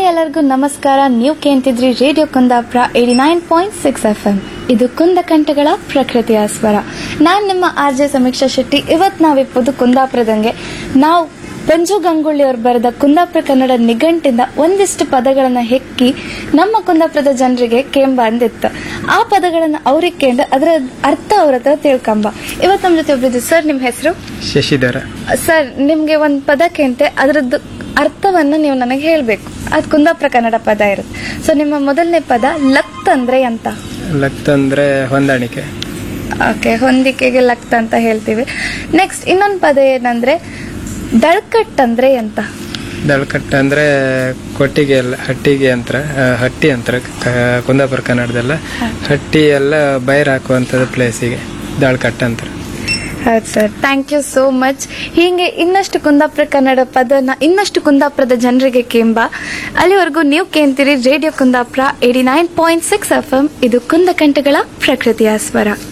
ಎಲ್ಲರಿಗೂ ನಮಸ್ಕಾರ ನೀವು ಕೇಳ್ತಿದ್ರಿ radio Kundapura eighty nine point six F M ಇದು ಕುಂದಕಂಠಗಳ ಪ್ರಕೃತಿಯ ಸ್ವರ ನಾನು ನಿಮ್ಮ ಆರ್ ಜೆ ಸಮೀಕ್ಷಾ ಶೆಟ್ಟಿ ಇವತ್ತು ನಾವಿಪ್ಪದು ಕುಂದಾಪುರದಂಗೆ ನಾವು ಪಂಜು ಗಂಗೊಳ್ಳಿ ಅವರು ಬರೆದ ಕುಂದಾಪುರ ಕನ್ನಡ ನಿಘಂಟಿಂದ ಒಂದಿಷ್ಟು ಪದಗಳನ್ನು ಹೆಕ್ಕಿ ನಮ್ಮ ಕುಂದಾಪುರದ ಜನರಿಗೆ ಕೇಂಬ ಅಂದಿತ್ತು ಆ ಪದಗಳನ್ನು ಅವ್ರಿಗೆ ಕೇಂದ್ರ ಅದರ ಅರ್ಥ ಅವ್ರ ಹತ್ರ ತಿಳ್ಕೊಂಬ ಇವತ್ತು ನಮ್ಮ ಜೊತೆ ಒಬ್ರಿದ್ದು ಸರ್ ನಿಮ್ಮ ಹೆಸರು ಶಶಿಧರ ಸರ್ ನಿಮ್ಗೆ ಒಂದು ಪದ ಕೇಂತೆ ಅದರದ್ದು ಅರ್ಥವನ್ನು ನೀವು ನನಗೆ ಹೇಳಬೇಕು ಅದು ಕುಂದಾಪುರ ಕನ್ನಡ ಪದ ಇರುತ್ತೆ ಸೊ ನಿಮ್ಮ ಮೊದಲನೇ ಪದ ಲಕ್ತ್ ಅಂದ್ರೆ ಅಂತ ಲಕ್ತ್ ಅಂದ್ರೆ ಹೊಂದಾಣಿಕೆ ಓಕೆ ಹೊಂದಿಕೆಗೆ ಲಕ್ತ್ ಅಂತ ಹೇಳ್ತೀವಿ ನೆಕ್ಸ್ಟ್ ಇನ್ನೊಂದು ಪದ ಏನಂದ್ರೆ ದಳ್ಕಟ್ ಅಂದ್ರೆ ಅಂತ ದಳ್ಕಟ್ಟ ಅಂದ್ರೆ ಕೊಟ್ಟಿಗೆ ಎಲ್ಲ ಹಟ್ಟಿಗೆ ಅಂತರ ಆ, ಹಟ್ಟಿ ಅಂತರ ಕ- ಕುಂದಾಪುರ ಕನ್ನಡದಲ್ಲ ಹಟ್ಟಿ ಎಲ್ಲ ಬೈರ್ ಹಾಕುವಂಥದ್ದು ಪ್ಲೇಸಿಗೆ ದಳ್ಕಟ್ಟ ಅಂತಾರೆ ಹೌದು sir thank you so much ಹೀಗೆ ಇನ್ನಷ್ಟು ಕುಂದಾಪುರ ಕನ್ನಡ ಪದನ ಇನ್ನಷ್ಟು ಕುಂದಾಪುರದ ಜನರಿಗೆ ಕೇಂಬ ಅಲ್ಲಿವರೆಗೂ ನೀವು ಕೇಂತೀರಿ radio Kundapura eighty nine point six F M ಇದು ಕುಂದಕಂಠಗಳ ಪ್ರಕೃತಿಯ ಸ್ವರ